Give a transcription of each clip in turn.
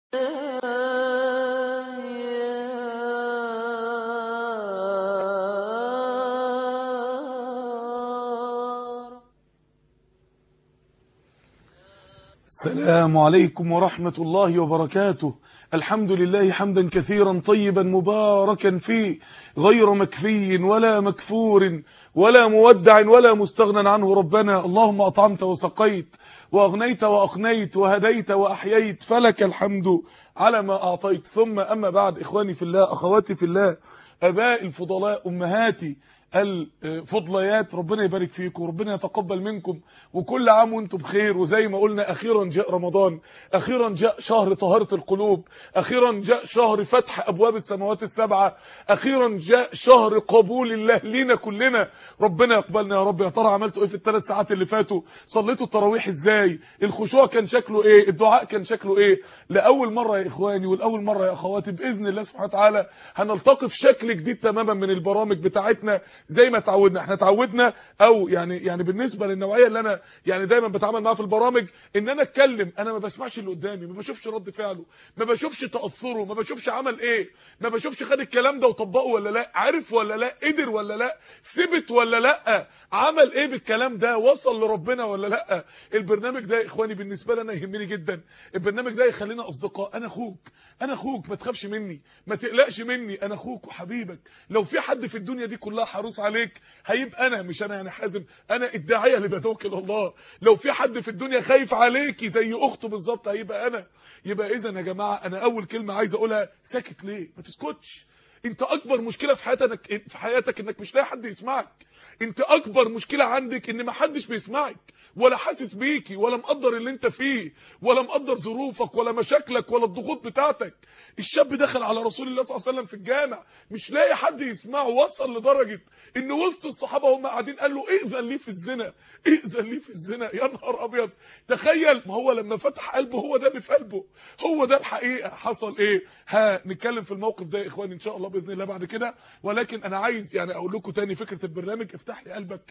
السلام عليكم ورحمة الله وبركاته الحمد لله حمدا كثيرا طيبا مباركا فيه غير مكفي ولا مكفور ولا مودع ولا مستغنى عنه ربنا اللهم أطعمت وسقيت وأغنيت وأقنيت وهديت وأحييت فلك الحمد على ما أعطيت ثم أما بعد إخواني في الله أخواتي في الله أباء الفضلاء أمهاتي الفضليات ربنا يبارك فيكم وربنا يتقبل منكم وكل عام وانتم بخير وزي ما قلنا اخيرا جاء رمضان اخيرا جاء شهر طهارة القلوب اخيرا جاء شهر فتح ابواب السماوات السبعة اخيرا جاء شهر قبول الله لينا كلنا ربنا يقبلنا يا رب يا ترى عملتوا ايه في الثلاث ساعات اللي فاتوا صليتوا التراويح ازاي الخشوع كان شكله ايه الدعاء كان شكله ايه لاول مرة يا اخواني والاول مرة يا اخواتي باذن الله سبحانه وتعالى هنلتقي في شكل جديد تماما من البرامج بتاعتنا زي ما اتعودنا احنا اتعودنا او يعني يعني بالنسبه للنوعيه اللي انا يعني دايما بتعامل معاها في البرامج ان انا اتكلم انا ما بسمعش اللي قدامي ما بشوفش رد فعله ما بشوفش تاثره ما بشوفش عمل ايه ما بشوفش خد الكلام ده وطبقه ولا لا عارف ولا لا قدر ولا لا ثبت ولا لا عمل ايه بالكلام ده وصل لربنا ولا لا البرنامج ده يا اخواني بالنسبه لي انا يهمني جدا البرنامج ده يخلينا اصدقاء انا اخوك انا اخوك ما تخافش مني ما تقلقش مني انا اخوك وحبيبك لو في حد في الدنيا دي كلها حريص عليك هيبقى انا مش انا يعني حازم انا الداعيه اللي بدعوك الى الله لو في حد في الدنيا خايف عليكي زي اخته بالظبط هيبقى انا يبقى اذا يا جماعه انا اول كلمه عايز اقولها ساكت ليه ما تسكتش انت اكبر مشكله في حياتك في حياتك انك مش لاقي حد يسمعك انت اكبر مشكله عندك ان ما حدش بيسمعك ولا حاسس بيكي ولا مقدر اللي انت فيه ولا مقدر ظروفك ولا مشاكلك ولا الضغوط بتاعتك الشاب دخل على رسول الله صلى الله عليه وسلم في الجامع مش لاقي حد يسمعه وصل لدرجه ان وسط الصحابه هم قاعدين قال له ائذن لي في الزنا ائذن لي في الزنا يا نهار ابيض تخيل ما هو لما فتح قلبه هو ده اللي في قلبه هو ده الحقيقه حصل ايه ها نتكلم في الموقف ده يا اخواني ان شاء الله باذن الله بعد كده ولكن انا عايز يعني اقول لكم تاني فكره البرنامج افتح لي قلبك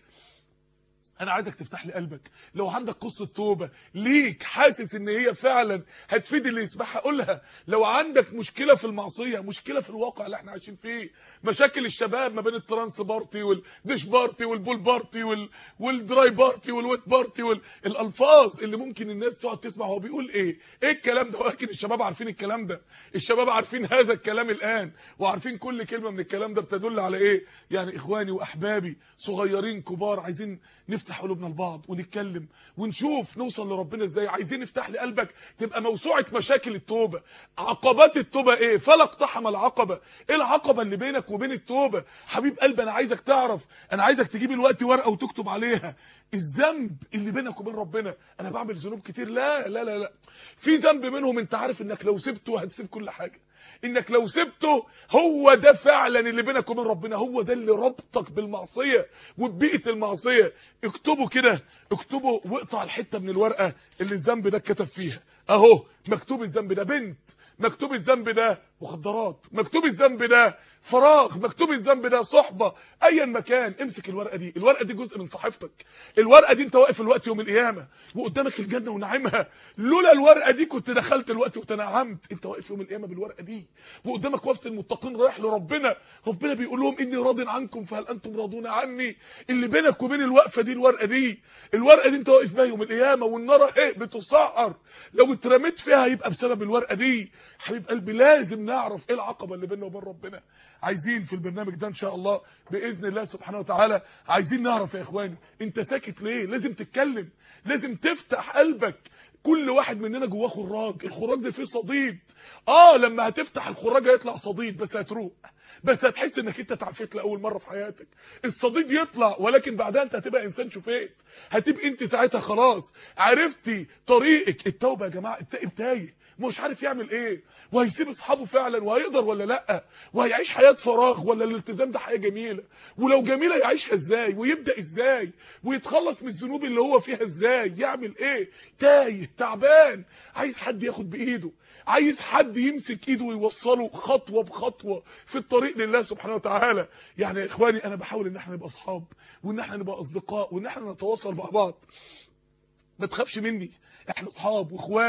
انا عايزك تفتح لي قلبك لو عندك قصه توبه ليك حاسس ان هي فعلا هتفيد اللي يسمعها قولها لو عندك مشكله في المعصيه مشكله في الواقع اللي احنا عايشين فيه مشاكل الشباب ما بين الترانس بارتي والديش بارتي والبول بارتي وال... والدراي بارتي والويت بارتي والالفاظ اللي ممكن الناس تقعد تسمع هو بيقول ايه ايه الكلام ده ولكن الشباب عارفين الكلام ده الشباب عارفين هذا الكلام الان وعارفين كل كلمه من الكلام ده بتدل على ايه يعني اخواني واحبابي صغيرين كبار عايزين نفتح قلوبنا لبعض ونتكلم ونشوف نوصل لربنا ازاي عايزين نفتح لي قلبك تبقى موسوعه مشاكل التوبه عقبات التوبه ايه فلا اقتحم العقبه ايه العقبه اللي بينك وبين التوبه حبيب قلبي انا عايزك تعرف انا عايزك تجيب الوقت ورقه وتكتب عليها الذنب اللي بينك وبين ربنا انا بعمل ذنوب كتير لا لا لا لا في ذنب منهم انت عارف انك لو سبته هتسيب كل حاجه انك لو سبته هو ده فعلا اللي بينك وبين ربنا هو ده اللي ربطك بالمعصيه وببيئه المعصيه اكتبوا كده اكتبوا واقطع الحته من الورقه اللي الذنب ده اتكتب فيها اهو مكتوب الذنب ده بنت مكتوب الذنب ده مخدرات مكتوب الذنب ده فراغ مكتوب الذنب ده صحبه ايا مكان امسك الورقه دي الورقه دي جزء من صحيفتك الورقه دي انت واقف الوقت يوم القيامه وقدامك الجنه ونعيمها لولا الورقه دي كنت دخلت الوقت وتنعمت انت واقف يوم القيامه بالورقه دي وقدامك وفد المتقين رايح لربنا ربنا بيقول لهم اني راض عنكم فهل انتم راضون عني اللي بينك وبين الوقفه دي الورقه دي الورقه دي انت واقف بيها يوم القيامه والنار اهي بتسعر لو اترميت فيها يبقى بسبب الورقه دي حبيب قلبي لازم نعرف ايه العقبه اللي بيننا وبين ربنا عايزين في البرنامج ده ان شاء الله باذن الله سبحانه وتعالى عايزين نعرف يا اخواني انت ساكت ليه لازم تتكلم لازم تفتح قلبك كل واحد مننا جواه خراج الخراج ده فيه صديد اه لما هتفتح الخراج هيطلع صديد بس هتروق بس هتحس انك انت تعافيت لاول مره في حياتك الصديد يطلع ولكن بعدها انت هتبقى انسان شفيت هتبقى انت ساعتها خلاص عرفتي طريقك التوبه يا جماعه التائب تايه مش عارف يعمل ايه وهيسيب اصحابه فعلا وهيقدر ولا لا وهيعيش حياه فراغ ولا الالتزام ده حياه جميله ولو جميله يعيشها ازاي ويبدا ازاي ويتخلص من الذنوب اللي هو فيها ازاي يعمل ايه تايه تعبان عايز حد ياخد بايده عايز حد يمسك ايده ويوصله خطوه بخطوه في الطريق لله سبحانه وتعالى يعني يا اخواني انا بحاول ان احنا نبقى اصحاب وان احنا نبقى اصدقاء وان احنا نتواصل مع بعض ما تخافش مني احنا اصحاب واخوات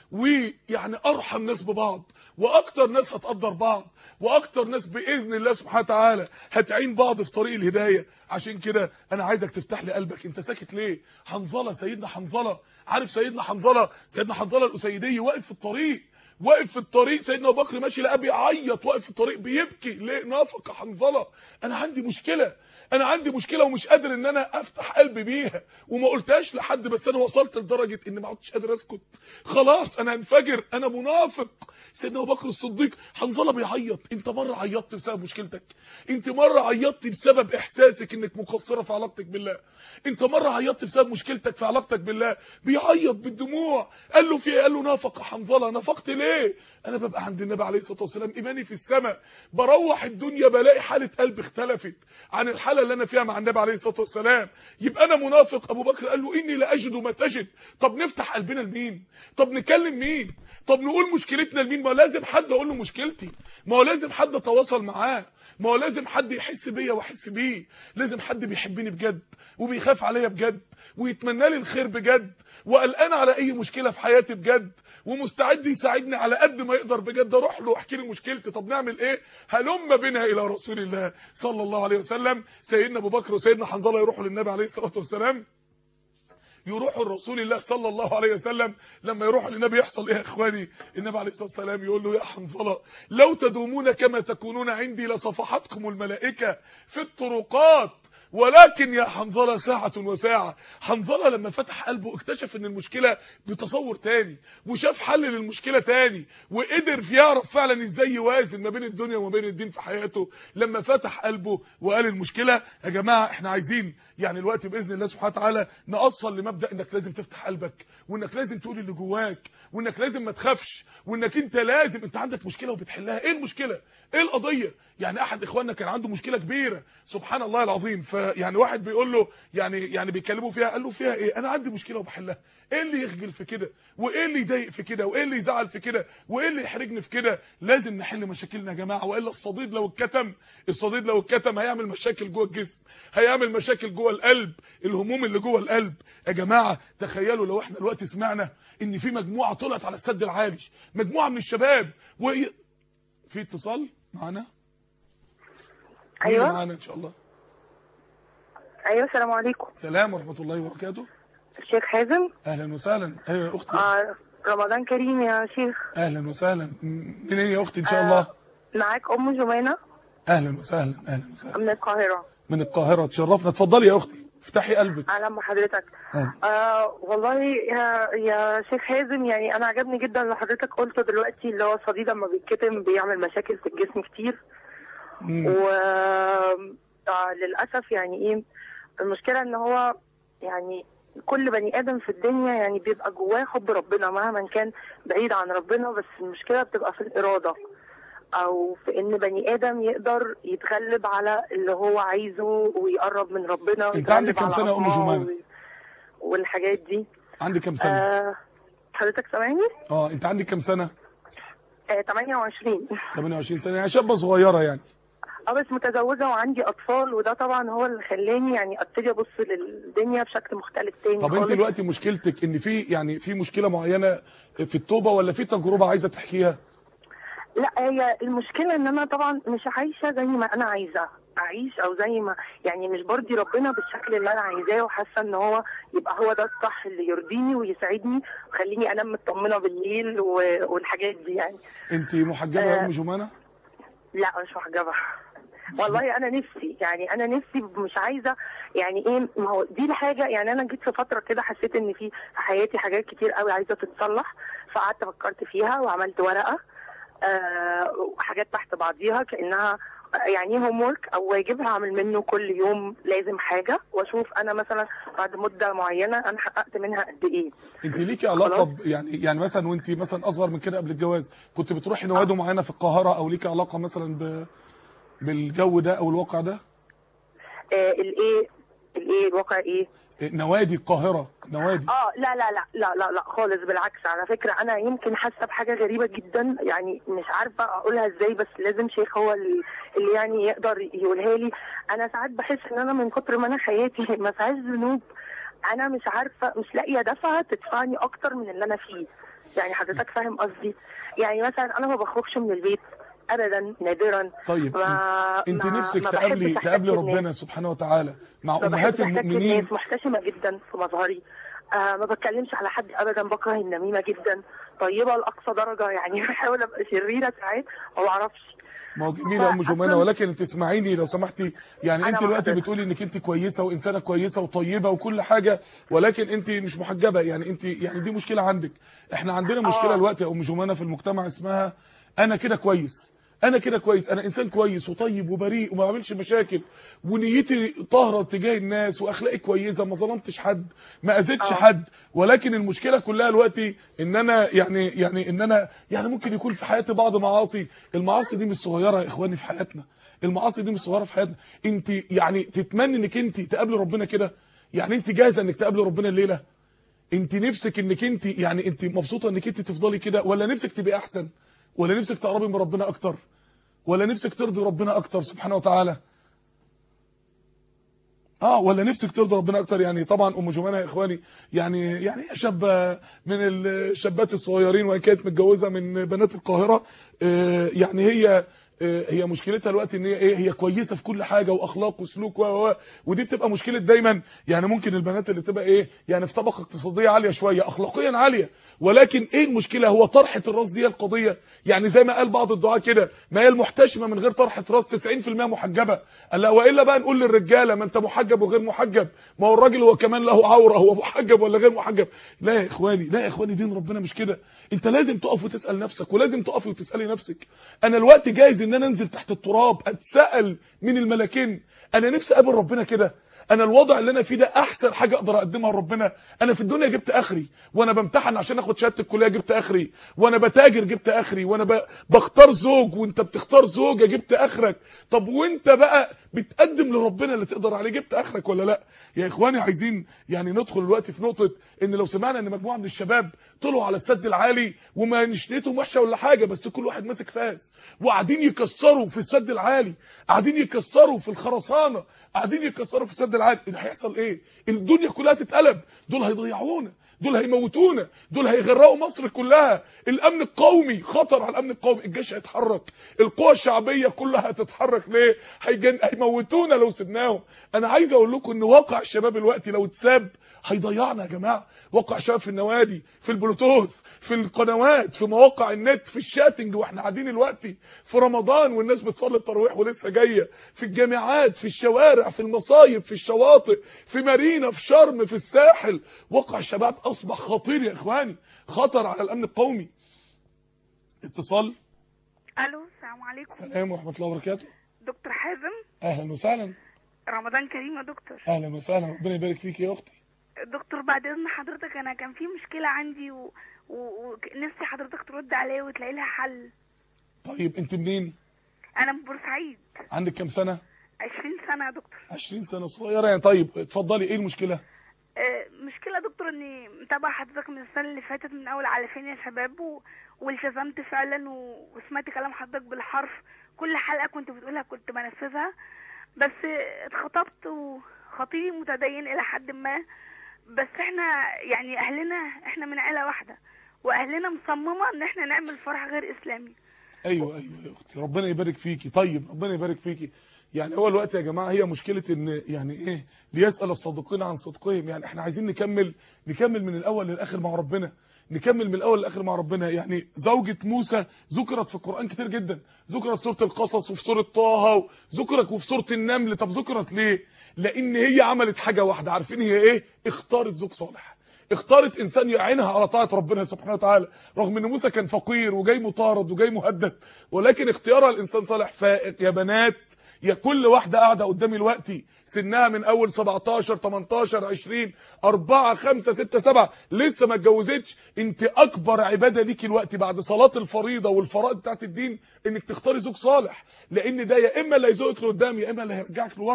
ويعني ارحم ناس ببعض واكتر ناس هتقدر بعض واكتر ناس باذن الله سبحانه وتعالى هتعين بعض في طريق الهدايه عشان كده انا عايزك تفتح لي قلبك انت ساكت ليه حنظله سيدنا حنظله عارف سيدنا حنظله سيدنا حنظله الاسيدي واقف في الطريق واقف في الطريق سيدنا ابو بكر ماشي لقاه بيعيط واقف في الطريق بيبكي ليه نافق حنظله انا عندي مشكله انا عندي مشكله ومش قادر ان انا افتح قلبي بيها وما قلتهاش لحد بس انا وصلت لدرجه ان ما عدتش قادر اسكت خلاص انا هنفجر انا منافق سيدنا ابو بكر الصديق حنظله بيعيط انت مره عيطت بسبب مشكلتك انت مره عيطت بسبب احساسك انك مقصره في علاقتك بالله انت مره عيطت بسبب مشكلتك في علاقتك بالله بيعيط بالدموع قال له في إيه؟ قال له نافق حنظله نافقت ليه انا ببقى عند النبي عليه الصلاه والسلام ايماني في السماء بروح الدنيا بلاقي حاله قلبي اختلفت عن الحاله اللي انا فيها مع النبي عليه الصلاه والسلام يبقى انا منافق ابو بكر قال له اني لا اجد ما تجد طب نفتح قلبنا لمين طب نكلم مين طب نقول مشكلتنا لمين ما هو لازم حد اقول له مشكلتي ما هو لازم حد اتواصل معاه ما هو لازم حد يحس بيا واحس بيه لازم حد بيحبني بجد وبيخاف عليا بجد ويتمنى لي الخير بجد وقلقان على اي مشكله في حياتي بجد ومستعد يساعدني على قد ما يقدر بجد اروح له واحكي له مشكلتي طب نعمل ايه هلم بنا الى رسول الله صلى الله عليه وسلم سيدنا ابو بكر وسيدنا حنظله يروحوا للنبي عليه الصلاه والسلام يروحوا لرسول الله صلى الله عليه وسلم لما يروحوا للنبي يحصل ايه يا اخواني النبي عليه الصلاه والسلام يقول له يا حنظله لو تدومون كما تكونون عندي لصفحتكم الملائكه في الطرقات ولكن يا حنظله ساعه وساعه حنظله لما فتح قلبه اكتشف ان المشكله بتصور تاني وشاف حل للمشكله تاني وقدر يعرف فعلا ازاي يوازن ما بين الدنيا وما بين الدين في حياته لما فتح قلبه وقال المشكله يا جماعه احنا عايزين يعني الوقت باذن الله سبحانه وتعالى نوصل لمبدا انك لازم تفتح قلبك وانك لازم تقول اللي جواك وانك لازم ما تخافش وانك انت لازم انت عندك مشكله وبتحلها ايه المشكله ايه القضيه يعني احد اخواننا كان عنده مشكله كبيره سبحان الله العظيم فيعني واحد بيقول له يعني يعني بيكلموا فيها قال له فيها ايه انا عندي مشكله وبحلها ايه اللي يخجل في كده وايه اللي يضايق في كده وايه اللي يزعل في كده وايه اللي يحرجني في كده لازم نحل مشاكلنا يا جماعه والا الصديد لو اتكتم الصديد لو اتكتم هيعمل مشاكل جوه الجسم هيعمل مشاكل جوه القلب الهموم اللي جوه القلب يا جماعه تخيلوا لو احنا دلوقتي سمعنا ان في مجموعه طلعت على السد العالي مجموعه من الشباب و في اتصال معانا مين ايوه معانا ان شاء الله ايوه السلام عليكم سلام ورحمه الله وبركاته الشيخ حازم اهلا وسهلا ايوه يا اختي آه رمضان كريم يا شيخ اهلا وسهلا م- منين يا اختي ان شاء آه. الله معاك ام جمانه اهلا وسهلا اهلا وسهلا من القاهره من القاهره تشرفنا اتفضلي يا اختي افتحي قلبك اهلا بحضرتك أهلا. آه والله يا يا شيخ حازم يعني انا عجبني جدا اللي حضرتك قلته دلوقتي اللي هو الصديد لما بيتكتم بيعمل مشاكل في الجسم كتير مم. و آه للاسف يعني ايه المشكله ان هو يعني كل بني ادم في الدنيا يعني بيبقى جواه حب ربنا مهما كان بعيد عن ربنا بس المشكله بتبقى في الاراده او في ان بني ادم يقدر يتغلب على اللي هو عايزه ويقرب من ربنا انت عندك ويتغلب كام على سنة يا أم أطماعه جمانة؟ وي- والحاجات دي عندك كام سنه آه حضرتك سامعني؟ اه انت عندك كام سنه آه 28 28 سنه يعني شابه صغيره يعني اه بس متزوجه وعندي اطفال وده طبعا هو اللي خلاني يعني ابتدي ابص للدنيا بشكل مختلف تاني طب انت خالص. دلوقتي مشكلتك ان في يعني في مشكله معينه في التوبه ولا في تجربه عايزه تحكيها لا هي المشكله ان انا طبعا مش عايشه زي ما انا عايزه اعيش او زي ما يعني مش برضي ربنا بالشكل اللي انا عايزاه وحاسه ان هو يبقى هو ده الصح اللي يرضيني ويسعدني ويخليني انام مطمنه بالليل و- والحاجات دي يعني انت محجبه يا آه. ام جمانه لا مش محجبه والله انا نفسي يعني انا نفسي مش عايزه يعني ايه ما هو دي الحاجه يعني انا جيت في فتره كده حسيت ان في في حياتي حاجات كتير قوي عايزه تتصلح فقعدت فكرت فيها وعملت ورقه آه وحاجات تحت بعضيها كانها يعني هوم ورك او واجب هعمل منه كل يوم لازم حاجه واشوف انا مثلا بعد مده معينه انا حققت منها قد ايه انت ليكي علاقه خلاص. ب- يعني يعني مثلا وانت مثلا اصغر من كده قبل الجواز كنت بتروحي نوادي معينه في القاهره او ليكي علاقه مثلا ب بالجو ده او الواقع ده آه الايه الايه الواقع ايه إيه، نوادي القاهره نوادي اه لا لا لا لا لا لا خالص بالعكس على فكره انا يمكن حاسه بحاجه غريبه جدا يعني مش عارفه اقولها ازاي بس لازم شيخ هو اللي اللي يعني يقدر يقولها لي انا ساعات بحس ان انا من كتر ما انا حياتي ما فيهاش ذنوب انا مش عارفه مش لاقيه دفعه تدفعني اكتر من اللي انا فيه يعني حضرتك فاهم قصدي يعني مثلا انا ما بخرجش من البيت ابدا نادرا طيب ما انت ما- نفسك ما تقابلي بحبش تقابلي أحتك بالناس. ربنا سبحانه وتعالى مع ما امهات بحبش أحتك المؤمنين بالناس محتشمه جدا في مظهري آه ما بتكلمش على حد ابدا بكره النميمه جدا طيبه لاقصى درجه يعني بحاول ابقى شريره ساعات ما بعرفش ما هو جميل يا ام فأصلاً- جمانه ولكن تسمعيني لو سمحتي يعني أنا انت مع دلوقتي حضرتك. بتقولي انك انت كويسه وانسانه كويسه وطيبه وكل حاجه ولكن انت مش محجبه يعني انت يعني دي مشكله عندك احنا عندنا مشكله آه. دلوقتي يا ام جمانه في المجتمع اسمها انا كده كويس انا كده كويس انا انسان كويس وطيب وبريء وما بعملش مشاكل ونيتي طاهره تجاه الناس واخلاقي كويسه ما ظلمتش حد ما اذيتش آه. حد ولكن المشكله كلها دلوقتي ان انا يعني يعني ان انا يعني ممكن يكون في حياتي بعض معاصي المعاصي دي مش صغيره يا اخواني في حياتنا المعاصي دي مش صغيره في حياتنا انت يعني تتمنى انك انت تقابلي ربنا كده يعني انت جاهزه انك تقابلي ربنا الليله انت نفسك انك انت يعني انت مبسوطه انك انت تفضلي كده ولا نفسك تبقي احسن ولا نفسك تقربي من ربنا اكتر ولا نفسك ترضي ربنا اكتر سبحانه وتعالى اه ولا نفسك ترضي ربنا اكتر يعني طبعا ام جمانه يا اخواني يعني يعني هي شابه من الشابات الصغيرين وهي كانت متجوزه من بنات القاهره آه يعني هي آه هي مشكلتها دلوقتي ان هي ايه هي كويسه في كل حاجه واخلاق وسلوك و و ودي بتبقى مشكله دايما يعني ممكن البنات اللي بتبقى ايه يعني في طبقه اقتصاديه عاليه شويه اخلاقيا عاليه ولكن ايه المشكله هو طرحه الراس دي هي القضيه يعني زي ما قال بعض الدعاة كده ما هي المحتشمه من غير طرحه راس 90% محجبه قال لا والا بقى نقول للرجاله ما انت محجب وغير محجب ما هو الراجل هو كمان له عوره هو محجب ولا غير محجب لا يا اخواني لا يا اخواني دين ربنا مش كده انت لازم تقف وتسال نفسك ولازم تقفي وتسالي نفسك انا الوقت جايز ان انا انزل تحت التراب اتسال من الملكين انا نفسي اقابل ربنا كده انا الوضع اللي انا فيه ده احسن حاجه اقدر اقدمها لربنا انا في الدنيا جبت اخري وانا بمتحن عشان اخد شهاده الكليه جبت اخري وانا بتاجر جبت اخري وانا ب... بختار زوج وانت بتختار زوجه جبت اخرك طب وانت بقى بتقدم لربنا اللي تقدر عليه جبت اخرك ولا لا يا اخواني عايزين يعني ندخل دلوقتي في نقطه ان لو سمعنا ان مجموعه من الشباب طلعوا على السد العالي وما نشنيتهم وحشه ولا حاجه بس كل واحد ماسك فاس وقاعدين يكسروا في السد العالي قاعدين يكسروا في الخرسانه قاعدين يكسروا في السد العالي ده هيحصل ايه الدنيا كلها تتقلب دول هيضيعونا دول هيموتونا دول هيغرقوا مصر كلها الامن القومي خطر على الامن القومي الجيش هيتحرك القوى الشعبيه كلها هتتحرك ليه هيجن... هيموتونا لو سبناهم انا عايز اقول لكم ان واقع الشباب الوقت لو اتساب هيضيعنا يا جماعه واقع الشباب في النوادي في البلوتوث في القنوات في مواقع النت في الشاتنج واحنا قاعدين دلوقتي في رمضان والناس بتصلي التراويح ولسه جايه في الجامعات في الشوارع في المصايف في الشواطئ في مارينا في شرم في الساحل واقع الشباب اصبح خطير يا اخواني خطر على الامن القومي اتصال الو السلام عليكم السلام ورحمه الله وبركاته دكتور حازم اهلا وسهلا رمضان كريم يا دكتور اهلا وسهلا ربنا يبارك فيك يا اختي دكتور بعد اذن حضرتك انا كان في مشكله عندي ونفسي و... ونفسي حضرتك ترد عليا وتلاقي لها حل طيب انت منين انا من بورسعيد عندك كام سنه 20 سنه يا دكتور 20 سنه صغيره يعني طيب اتفضلي ايه المشكله آه، مشكلة يا دكتور اني متابعة حضرتك من السنة اللي فاتت من اول على فين يا شباب و... والتزمت فعلا و... وسمعت كلام حضرتك بالحرف كل حلقة كنت بتقولها كنت بنفذها بس اتخطبت وخطيبي متدين الى حد ما بس احنا يعني اهلنا احنا من عيلة واحدة واهلنا مصممة ان احنا نعمل فرح غير اسلامي ايوه ايوه يا اختي ربنا يبارك فيكي طيب ربنا يبارك فيكي يعني هو الوقت يا جماعه هي مشكله ان يعني ايه ليسال الصادقين عن صدقهم يعني احنا عايزين نكمل نكمل من الاول للاخر مع ربنا نكمل من الاول للاخر مع ربنا يعني زوجة موسى ذكرت في القرآن كتير جدا ذكرت في سورة القصص وفي سورة طه وذكرت وفي سورة النمل طب ذكرت ليه لان هي عملت حاجة واحدة عارفين هي ايه اختارت زوج صالح اختارت انسان يعينها على طاعه ربنا سبحانه وتعالى رغم ان موسى كان فقير وجاي مطارد وجاي مهدد ولكن اختيارها الانسان صالح فائق يا بنات يا كل واحده قاعده قدامي دلوقتي سنها من اول 17 18 20 4 5 6 7 لسه ما اتجوزتش انت اكبر عباده ليكي الوقت بعد صلاه الفريضه والفرائض بتاعت الدين انك تختاري زوج صالح لان ده يا اما اللي هيزوقك لقدام يا اما اللي هيرجعك لورا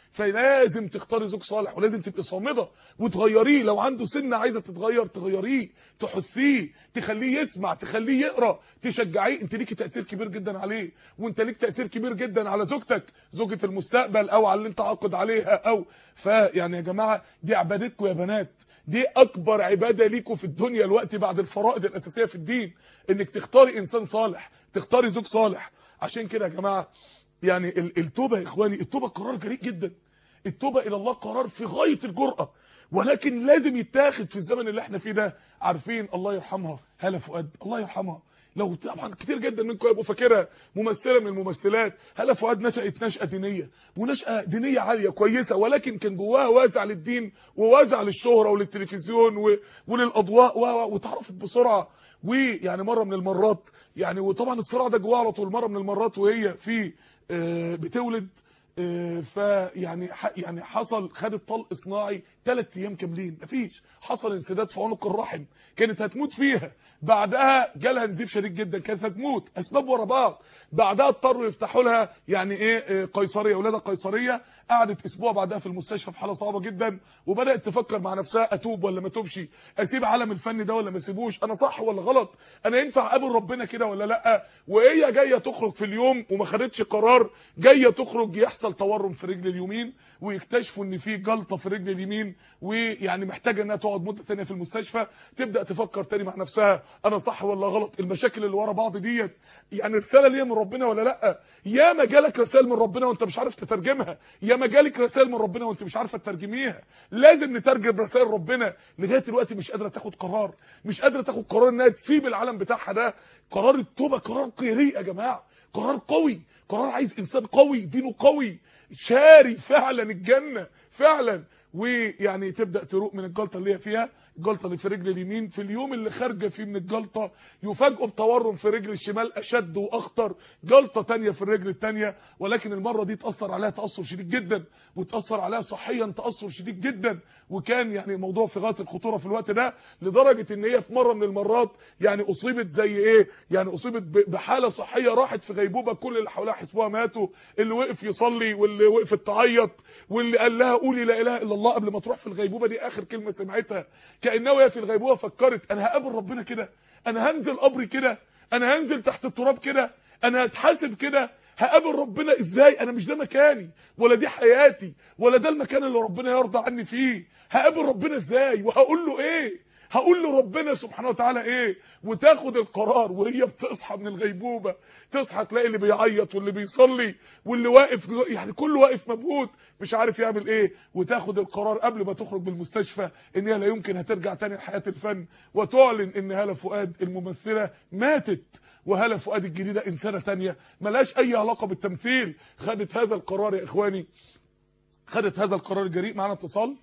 فلازم تختاري زوج صالح ولازم تبقي صامده وتغيريه لو عنده سنه عايزه تتغير تغيريه تحثيه تخليه يسمع تخليه يقرا تشجعيه انت ليكي تاثير كبير جدا عليه وانت ليك تاثير كبير جدا على زوجتك زوجة المستقبل او على اللي انت عاقد عليها او فيعني يا جماعه دي عبادتكم يا بنات دي اكبر عباده ليكم في الدنيا الوقت بعد الفرائض الاساسيه في الدين انك تختاري انسان صالح تختاري زوج صالح عشان كده يا جماعه يعني ال- التوبه يا اخواني التوبه قرار جريء جدا التوبه الى الله قرار في غايه الجرأه ولكن لازم يتاخد في الزمن اللي احنا فيه ده عارفين الله يرحمها هلا فؤاد الله يرحمها لو طبعا كتير جدا منكم يبقوا فاكرها ممثله من الممثلات هلا فؤاد نشأت نشأة دينيه ونشأة دينيه عاليه كويسه ولكن كان جواها وازع للدين ووازع للشهره وللتلفزيون و- وللاضواء و- و- واتعرفت بسرعه ويعني مره من المرات يعني وطبعا الصراع ده جواها على طول مره من المرات وهي في آه، بتولد آه، فيعني ح- يعني حصل خدت طلق صناعي ثلاث ايام كاملين مفيش حصل انسداد في عنق الرحم كانت هتموت فيها بعدها جالها نزيف شديد جدا كانت هتموت اسباب ورا بعض بعدها اضطروا يفتحوا لها يعني ايه آه، قيصريه ولاده قيصريه قعدت اسبوع بعدها في المستشفى في حاله صعبه جدا وبدات تفكر مع نفسها اتوب ولا ما اتوبش اسيب عالم الفن ده ولا ما اسيبوش انا صح ولا غلط انا ينفع اقابل ربنا كده ولا لا وهي جايه تخرج في اليوم وما خدتش قرار جايه تخرج يحصل تورم في رجل اليمين ويكتشفوا ان في جلطه في رجل اليمين ويعني محتاجه انها تقعد مده ثانيه في المستشفى تبدا تفكر تاني مع نفسها انا صح ولا غلط المشاكل اللي ورا بعض ديت يعني رساله ليا من ربنا ولا لا يا ما جالك رسائل من ربنا وانت مش عارف تترجمها يا ما جالك رسائل من ربنا وانت مش عارفه تترجميها لازم نترجم رسائل ربنا لغايه دلوقتي مش قادره تاخد قرار مش قادره تاخد قرار انها تسيب العالم بتاعها ده قرار التوبه قرار قيري يا جماعه قرار قوي قرار عايز انسان قوي دينه قوي شاري فعلا الجنه فعلا ويعني تبدا تروق من الجلطه اللي هي فيها الجلطه اللي في رجل اليمين في اليوم اللي خارجه فيه من الجلطه يفاجئوا بتورم في رجل الشمال اشد واخطر جلطه تانية في الرجل التانية ولكن المره دي تاثر عليها تاثر شديد جدا وتاثر عليها صحيا تاثر شديد جدا وكان يعني الموضوع في غايه الخطوره في الوقت ده لدرجه ان هي في مره من المرات يعني اصيبت زي ايه يعني اصيبت ب- بحاله صحيه راحت في غيبوبه كل اللي حواليها حسبوها ماتوا اللي وقف يصلي واللي وقفت تعيط واللي قال لها قولي لا اله الا الله قبل ما تروح في الغيبوبه دي اخر كلمه سمعتها كانها وهي في الغيبوبه فكرت انا هقابل ربنا كده انا هنزل قبري كده انا هنزل تحت التراب كده انا هتحاسب كده هقابل ربنا ازاي انا مش ده مكاني ولا دي حياتي ولا ده المكان اللي ربنا يرضى عني فيه هقابل ربنا ازاي وهقول له ايه هقول له ربنا سبحانه وتعالى ايه وتاخد القرار وهي بتصحى من الغيبوبه تصحى تلاقي اللي بيعيط واللي بيصلي واللي واقف يعني كله واقف مبهوت مش عارف يعمل ايه وتاخد القرار قبل ما تخرج من المستشفى ان هي لا يمكن هترجع تاني لحياه الفن وتعلن ان هاله فؤاد الممثله ماتت وهاله فؤاد الجديده انسانه تانية ملهاش اي علاقه بالتمثيل خدت هذا القرار يا اخواني خدت هذا القرار الجريء معنا اتصال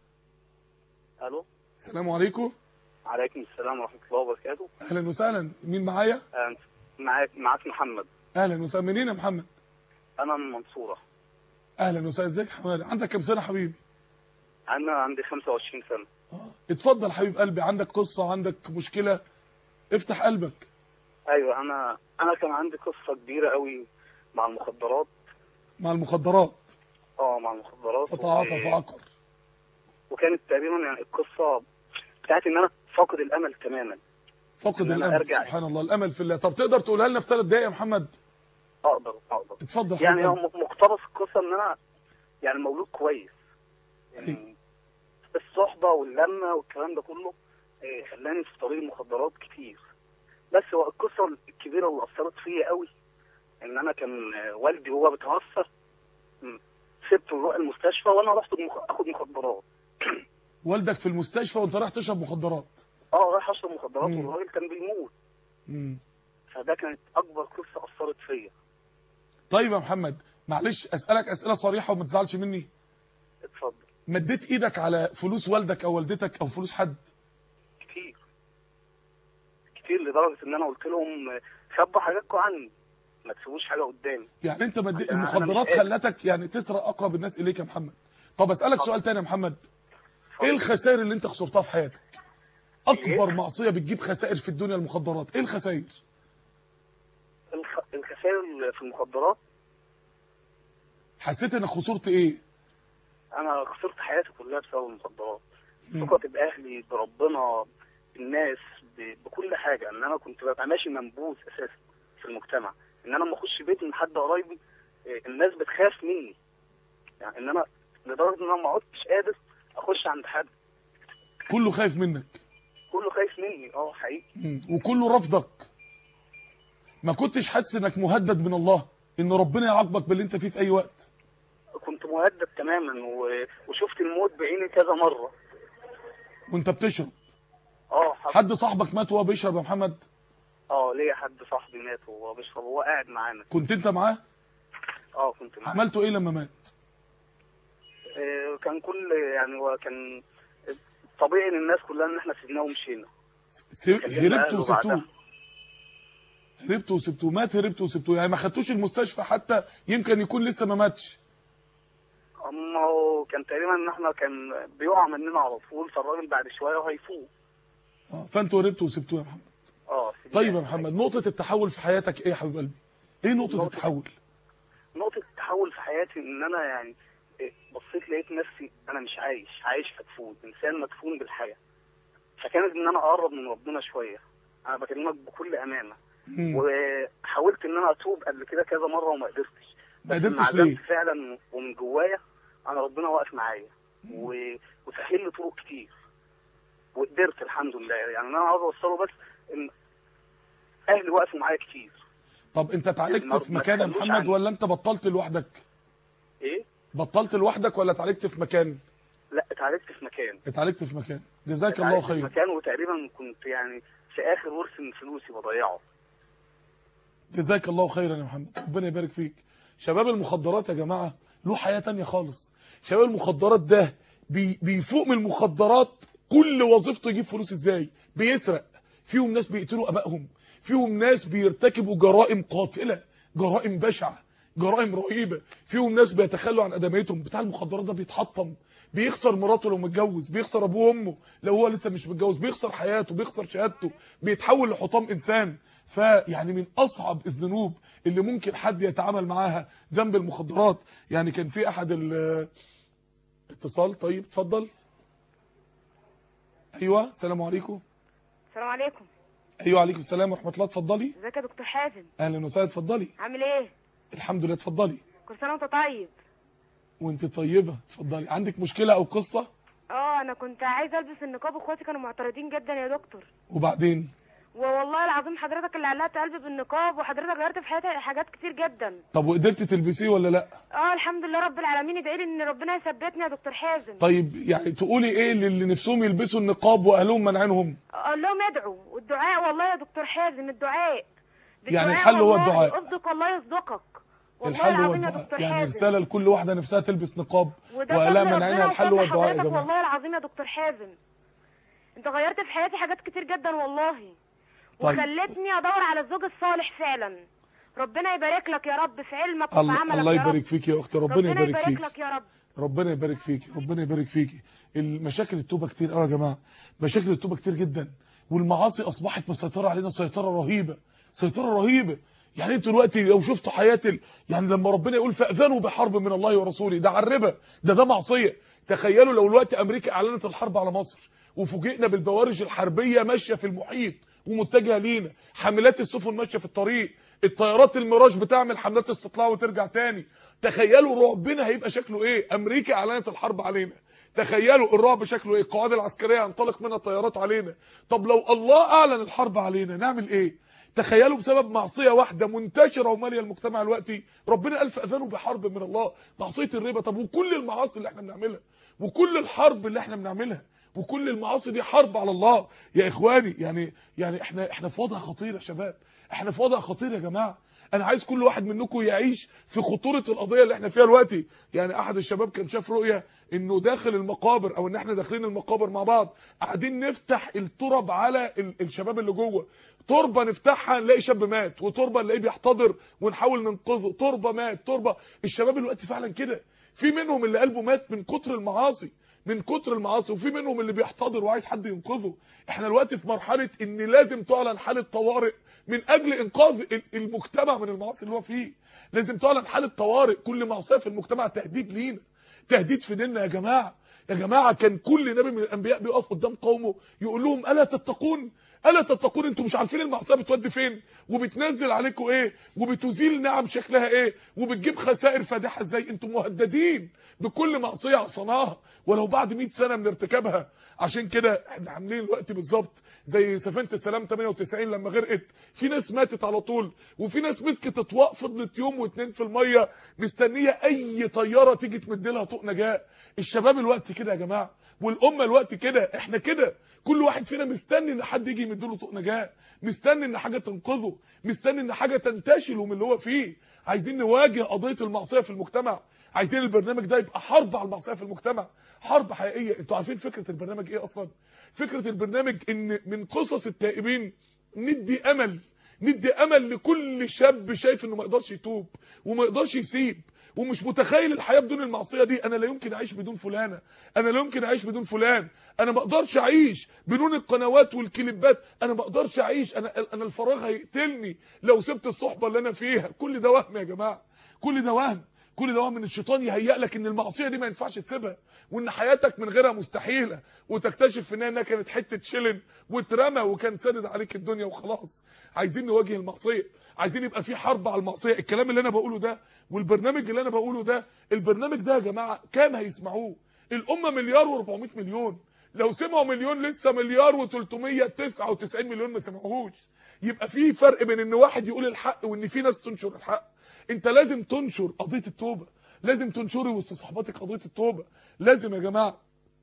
الو السلام عليكم عليكم السلام ورحمه الله وبركاته اهلا وسهلا مين معايا آه، معاك معاك محمد اهلا وسهلا منين يا محمد انا من المنصوره اهلا وسهلا ازيك يا حماد عندك كام سنه حبيبي انا عندي 25 سنه آه. اتفضل حبيب قلبي عندك قصه عندك مشكله افتح قلبك ايوه انا انا كان عندي قصه كبيره قوي مع المخدرات مع المخدرات اه مع المخدرات فتعاطى و- فعقر وكانت تقريبا يعني القصه بتاعت ان انا فاقد الامل تماما فقد إن أنا الامل أرجع. سبحان الله الامل في الله طب تقدر تقولها لنا في ثلاث دقايق يا محمد اقدر اقدر اتفضل يعني حبيب هو قلبي. م- مقتبس القصه ان انا يعني مولود كويس يعني الصحبه واللمه والكلام ده كله إيه، خلاني في طريق المخدرات كتير بس هو القصه الكبيره اللي اثرت فيا قوي ان انا كان آه، والدي وهو بيتوفى م، سبته يروح المستشفى وانا رحت المخ- اخد مخدرات والدك في المستشفى وانت رايح تشرب مخدرات اه رايح اشرب مخدرات مم. والراجل كان بيموت مم. فده كانت اكبر قصه اثرت فيا طيب يا محمد معلش اسالك اسئله صريحه وما تزعلش مني اتفضل مديت ايدك على فلوس والدك او والدتك او فلوس حد كتير كتير لدرجه ان انا قلت لهم آه، خبوا حاجاتكم عني ما تسيبوش حاجه قدامي يعني انت مدي... أنا- أنا مش المخدرات قادر. خلتك يعني تسرق اقرب الناس اليك يا محمد طب اسالك سؤال تاني يا محمد ايه الخسائر اللي انت خسرتها في حياتك اكبر معصيه بتجيب خسائر في الدنيا المخدرات ايه الخسائر الخ... الخسائر في المخدرات حسيت انك خسرت ايه انا خسرت حياتي كلها بسبب المخدرات مم. ثقتي باهلي بربنا بالناس ب- بكل حاجه ان انا كنت ببقى ماشي منبوذ اساسا في المجتمع ان انا لما اخش بيت من حد قرايبي إيه، الناس بتخاف مني يعني ان انا لدرجه ان انا ما عدتش قادر اخش عند حد كله خايف منك كله خايف مني اه حقيقي مم. وكله رفضك ما كنتش حاسس انك مهدد من الله ان ربنا يعاقبك باللي انت فيه في اي وقت كنت مهدد تماما و- وشفت الموت بعيني كذا مره وانت بتشرب اه حد حد صاحبك مات وهو بيشرب يا محمد اه ليا حد صاحبي مات وهو بيشرب وهو قاعد معانا كنت انت معاه اه كنت معاه عملته ايه لما مات آه، كان كل يعني هو كان طبيعي للناس كلها ان احنا سيبناه ومشينا س- كلمنا هربت أهله وسبتوه بعدها. هربت وسبتوه مات هربت وسبتوه يعني ما خدتوش المستشفى حتى يمكن يكون لسه ما ماتش اما هو كان تقريبا ان احنا كان بيقع مننا على طول فالراجل بعد شويه وهيفوق آه، فانتوا هربتوا وسبتوه يا محمد اه سيبناه. طيب يا محمد نقطة التحول في حياتك ايه يا حبيب قلبي ايه نقطة نقطة- التحول نقطة التحول في حياتي ان انا يعني إيه، بصيت لقيت نفسي انا مش عايش عايش مدفون انسان مدفون بالحياة فكانت ان انا اقرب من ربنا شوية انا بكلمك بكل امانة مم. وحاولت ان انا اتوب قبل كده كذا مرة وما قدرتش ما بس قدرتش مع ليه؟ ذلك فعلا ومن جوايا انا ربنا واقف معايا و- وسهل لي طرق كتير وقدرت الحمد لله يعني انا عاوز اوصله بس ان اهلي وقفوا معايا كتير طب انت اتعالجت ما- في ما مكان يا تخلوش محمد عني. ولا انت بطلت لوحدك ايه بطلت لوحدك ولا اتعالجت في مكان لا اتعالجت في مكان اتعالجت في مكان جزاك الله اتعالجت في خير مكان وتقريبا كنت يعني في اخر ورث من فلوسي بضيعه جزاك الله خيرا يا محمد ربنا يبارك فيك شباب المخدرات يا جماعة له حياة تانية خالص شباب المخدرات ده بي بيفوق من المخدرات كل وظيفته يجيب فلوس ازاي بيسرق فيهم ناس بيقتلوا ابائهم فيهم ناس بيرتكبوا جرائم قاتلة جرائم بشعة جرائم رهيبة فيهم ناس بيتخلوا عن ادميتهم بتاع المخدرات ده بيتحطم بيخسر مراته لو متجوز بيخسر ابوه وامه لو هو لسه مش متجوز بيخسر حياته بيخسر شهادته بيتحول لحطام انسان فيعني من اصعب الذنوب اللي ممكن حد يتعامل معاها ذنب المخدرات يعني كان في احد ال- اتصال طيب اتفضل ايوه السلام عليكم السلام عليكم ايوه عليكم السلام ورحمه الله اتفضلي ازيك يا دكتور حازم اهلا وسهلا اتفضلي عامل ايه الحمد لله اتفضلي كل سنه وانت طيب وانت طيبه اتفضلي عندك مشكله او قصه اه انا كنت عايزه البس النقاب واخواتي كانوا معترضين جدا يا دكتور وبعدين والله العظيم حضرتك اللي علقت قلبي بالنقاب وحضرتك غيرت في حياتي حاجات كتير جدا طب وقدرتي تلبسيه ولا لا اه الحمد لله رب العالمين ادعي لي ان ربنا يثبتني يا دكتور حازم طيب يعني تقولي ايه للي نفسهم يلبسوا النقاب واهلهم منعينهم اقول لهم ادعوا والدعاء والله يا دكتور حازم الدعاء يعني بالدعاء الحل هو والله الدعاء. اصدق الله يصدقك والله الحل هو العظيم يا الدعاء دكتور يعني حازم رساله لكل واحده نفسها تلبس نقاب وده واهلها فضل منعينها ربنا الحل هو وفضل الدعاء يا حضرتك جماعه والله العظيم يا دكتور حازم انت غيرت في حياتي حاجات كتير جدا والله طيب. وخلتني ادور على الزوج الصالح فعلا ربنا يبارك لك يا رب في علمك وفي الله, عملك الله يا رب. يبارك فيك يا اختي ربنا, ربنا يبارك يبارك فيك لك يا رب ربنا يبارك فيكي ربنا يبارك فيكي المشاكل التوبه كتير قوي يا جماعه مشاكل التوبه كتير جدا والمعاصي اصبحت مسيطره علينا سيطره رهيبه سيطره رهيبه يعني انتوا دلوقتي لو شفتوا حياه ال... يعني لما ربنا يقول فاذنوا بحرب من الله ورسوله ده على الربا ده ده معصيه تخيلوا لو دلوقتي امريكا اعلنت الحرب على مصر وفوجئنا بالبوارج الحربيه ماشيه في المحيط ومتجهه لينا حاملات السفن ماشيه في الطريق الطيارات الميراج بتعمل حملات استطلاع وترجع تاني تخيلوا رعبنا هيبقى شكله ايه امريكا اعلنت الحرب علينا تخيلوا الرعب شكله ايه القواعد العسكريه هينطلق منها طيارات علينا طب لو الله اعلن الحرب علينا نعمل ايه تخيلوا بسبب معصيه واحده منتشره وماليه المجتمع دلوقتي ربنا قال فاذنوا بحرب من الله معصيه الربا طب وكل المعاصي اللي احنا بنعملها وكل الحرب اللي احنا بنعملها وكل المعاصي دي حرب على الله يا اخواني يعني يعني احنا احنا في وضع خطير يا شباب احنا في وضع خطير يا جماعه انا عايز كل واحد منكم يعيش في خطوره القضيه اللي احنا فيها دلوقتي يعني احد الشباب كان شاف رؤيه انه داخل المقابر او ان احنا داخلين المقابر مع بعض قاعدين نفتح التراب على ال- الشباب اللي جوه تربه نفتحها نلاقي شاب مات وتربه نلاقيه بيحتضر ونحاول ننقذه تربه مات تربه الشباب دلوقتي فعلا كده في منهم اللي قلبه مات من كتر المعاصي من كتر المعاصي وفي منهم اللي بيحتضر وعايز حد ينقذه احنا دلوقتي في مرحله ان لازم تعلن حاله طوارئ من اجل انقاذ ال- المجتمع من المعاصي اللي هو فيه لازم تعلن حاله طوارئ كل معصيه في المجتمع تهديد لينا تهديد في ديننا يا جماعه يا جماعه كان كل نبي من الانبياء بيقف قدام قومه يقول لهم الا تتقون الا تتقون انتوا مش عارفين المعصيه بتودي فين وبتنزل عليكم ايه وبتزيل نعم شكلها ايه وبتجيب خسائر فادحه ازاي انتوا مهددين بكل معصيه عصيناها ولو بعد 100 سنه من ارتكابها عشان كده احنا عاملين الوقت بالظبط زي سفينه السلام 98 لما غرقت في ناس ماتت على طول وفي ناس مسكت اطواق فضلت يوم واتنين في الميه مستنيه اي طياره تيجي تمد لها طوق نجاه الشباب الوقت كده يا جماعه والامه الوقت كده احنا كده كل واحد فينا مستني ان حد يجي يمد له طوق نجاه مستني ان حاجه تنقذه مستني ان حاجه تنتشله من اللي هو فيه عايزين نواجه قضيه المعصيه في المجتمع عايزين البرنامج ده يبقى حرب على المعصيه في المجتمع حرب حقيقيه انتوا عارفين فكره البرنامج ايه اصلا فكره البرنامج ان من قصص التائبين ندي امل ندي امل لكل شاب شايف انه ما يقدرش يتوب وما يقدرش يسيب ومش متخيل الحياه بدون المعصيه دي انا لا يمكن اعيش بدون فلانه انا لا يمكن اعيش بدون فلان انا ما اقدرش اعيش بدون القنوات والكليبات انا ما اقدرش اعيش انا انا الفراغ هيقتلني لو سبت الصحبه اللي انا فيها كل ده وهم يا جماعه كل ده وهم كل ده وهم ان الشيطان يهيئ لك ان المعصيه دي ما ينفعش تسيبها وان حياتك من غيرها مستحيله وتكتشف في انها كانت حته شلن واترمى وكان سادد عليك الدنيا وخلاص عايزين نواجه المعصيه عايزين يبقى في حرب على المعصيه الكلام اللي انا بقوله ده والبرنامج اللي انا بقوله ده البرنامج ده يا جماعه كام هيسمعوه الامه مليار و400 مليون لو سمعوا مليون لسه مليار و399 مليون ما سمعوهوش يبقى في فرق بين ان واحد يقول الحق وان في ناس تنشر الحق انت لازم تنشر قضيه التوبه لازم تنشري وسط صحباتك قضيه التوبه لازم يا جماعه